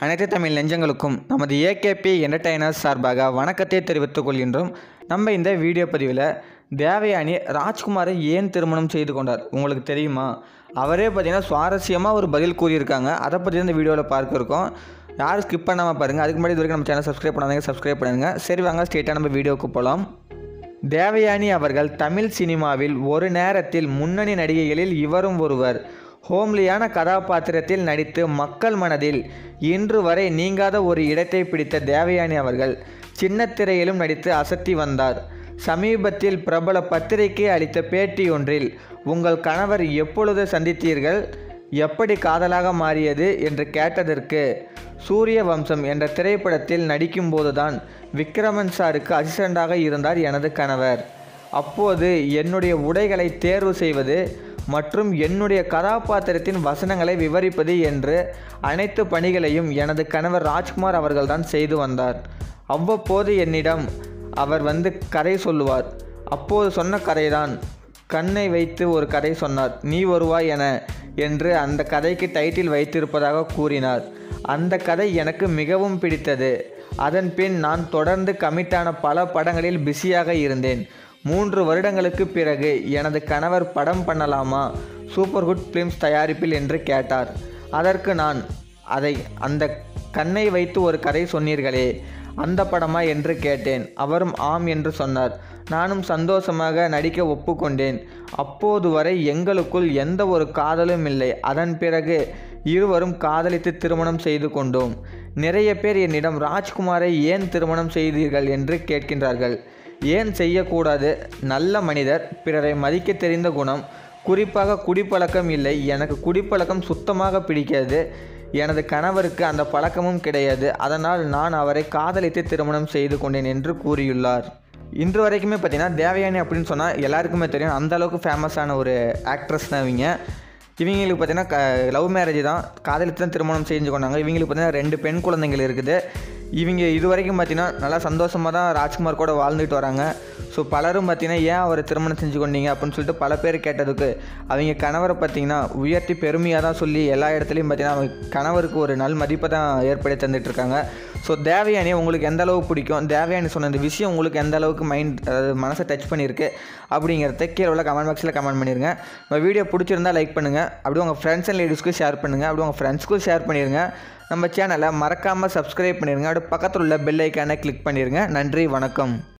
அனைத்து தமிழ் நெஞ்சங்களுக்கும் நமது AKP entertainers சார்பாக வணக்கத்தை தெரிவித்துக் கொள்கின்றோம் நம்ம இந்த வீடியோ பதிவில் தேவயானி ராஜ்குமாரை ஏன் திருமணம் செய்து கொண்டார் உங்களுக்கு தெரியுமா அவரே பார்த்தீங்கன்னா சுவாரஸ்யமாக ஒரு பதில் கூறியிருக்காங்க அதை பற்றி தான் இந்த வீடியோவில் பார்க்க இருக்கோம் யாரும் ஸ்கிப் பண்ணாமல் பாருங்கள் அதுக்கு முன்னாடி இது வரைக்கும் நம்ம சேனல் சப்ஸ்கிரைப் பண்ணாதீங்க சப்ஸ்கிரைப் பண்ணுங்க சரி வாங்க ஸ்ட்ரெயிட்டாக நம்ம வீடியோவுக்கு போகலாம் தேவயானி அவர்கள் தமிழ் சினிமாவில் ஒரு நேரத்தில் முன்னணி நடிகைகளில் இவரும் ஒருவர் ஹோம்லியான கதாபாத்திரத்தில் நடித்து மக்கள் மனதில் இன்று வரை நீங்காத ஒரு இடத்தை பிடித்த தேவயானி அவர்கள் சின்னத்திரையிலும் நடித்து அசத்தி வந்தார் சமீபத்தில் பிரபல பத்திரிகை அளித்த பேட்டி ஒன்றில் உங்கள் கணவர் எப்பொழுது சந்தித்தீர்கள் எப்படி காதலாக மாறியது என்று கேட்டதற்கு சூரிய வம்சம் என்ற திரைப்படத்தில் நடிக்கும்போதுதான் விக்ரமன் சாருக்கு அசிஸ்டண்டாக இருந்தார் எனது கணவர் அப்போது என்னுடைய உடைகளை தேர்வு செய்வது மற்றும் என்னுடைய கதாபாத்திரத்தின் வசனங்களை விவரிப்பது என்று அனைத்து பணிகளையும் எனது கணவர் ராஜ்குமார் அவர்கள்தான் செய்து வந்தார் அவ்வப்போது என்னிடம் அவர் வந்து கதை சொல்லுவார் அப்போது சொன்ன கதைதான் கண்ணை வைத்து ஒரு கதை சொன்னார் நீ வருவாய் என என்று அந்த கதைக்கு டைட்டில் வைத்திருப்பதாக கூறினார் அந்த கதை எனக்கு மிகவும் பிடித்தது அதன் பின் நான் தொடர்ந்து கமிட்டான பல படங்களில் பிஸியாக இருந்தேன் மூன்று வருடங்களுக்கு பிறகு எனது கணவர் படம் பண்ணலாமா சூப்பர் குட் ஃபிலிம்ஸ் தயாரிப்பில் என்று கேட்டார் அதற்கு நான் அதை அந்த கண்ணை வைத்து ஒரு கதை சொன்னீர்களே அந்த படமா என்று கேட்டேன் அவரும் ஆம் என்று சொன்னார் நானும் சந்தோஷமாக நடிக்க ஒப்புக்கொண்டேன் அப்போது வரை எங்களுக்குள் எந்த ஒரு காதலும் இல்லை அதன் பிறகு இருவரும் காதலித்து திருமணம் செய்து கொண்டோம் நிறைய பேர் என்னிடம் ராஜ்குமாரை ஏன் திருமணம் செய்தீர்கள் என்று கேட்கின்றார்கள் ஏன் செய்யக்கூடாது நல்ல மனிதர் பிறரை மதிக்க தெரிந்த குணம் குறிப்பாக குடிப்பழக்கம் இல்லை எனக்கு குடிப்பழக்கம் சுத்தமாக பிடிக்காது எனது கணவருக்கு அந்த பழக்கமும் கிடையாது அதனால் நான் அவரை காதலித்து திருமணம் செய்து கொண்டேன் என்று கூறியுள்ளார் இன்று வரைக்குமே பார்த்தீங்கன்னா தேவயானி அப்படின்னு சொன்னால் எல்லாருக்குமே தெரியும் அந்த அளவுக்கு ஃபேமஸான ஒரு ஆக்ட்ரஸ் தான் இவங்க இவங்களுக்கு பார்த்தீங்கன்னா லவ் மேரேஜ் தான் காதலித்து தான் திருமணம் செஞ்சு கொண்டாங்க இவங்களுக்கு பார்த்தீங்கன்னா ரெண்டு பெண் குழந்தைகள் இருக்குது இவங்க இது வரைக்கும் பார்த்தீங்கன்னா நல்லா சந்தோஷமாக தான் ராஜ்குமார் கூட வாழ்ந்துட்டு வராங்க ஸோ பலரும் பார்த்தீங்கன்னா ஏன் அவர் திருமணம் செஞ்சு கொண்டீங்க அப்படின்னு சொல்லிட்டு பல பேர் கேட்டதுக்கு அவங்க கணவரை பார்த்தீங்கன்னா உயர்த்தி பெருமையாக தான் சொல்லி எல்லா இடத்துலையும் பார்த்தீங்கன்னா அவங்க கணவருக்கு ஒரு நல் மதிப்பை தான் ஏற்படுத்தி தந்துட்டுருக்காங்க ஸோ தேவயானி உங்களுக்கு எந்த அளவுக்கு பிடிக்கும் தேவயானி சொன்ன இந்த விஷயம் உங்களுக்கு எந்த அளவுக்கு மைண்ட் அதாவது மனசை டச் பண்ணியிருக்கு அப்படிங்கிறத கீழே உள்ள கமெண்ட் பாக்ஸில் கமெண்ட் பண்ணிடுங்க நம்ம வீடியோ பிடிச்சிருந்தா லைக் பண்ணுங்கள் அப்படியே உங்கள் ஃப்ரெண்ட்ஸ் அண்ட் லேடிஸ்க்கும் ஷேர் பண்ணுங்கள் அப்படியே உங்கள் ஃப்ரெண்ட்ஸ்க்கும் ஷேர் பண்ணிடுங்க நம்ம சேனலை மறக்காமல் சப்ஸ்கிரைப் பண்ணிடுங்க அப்படியே பக்கத்தில் உள்ள பெல் ஐக்கானை கிளிக் பண்ணிடுங்க நன்றி வணக்கம்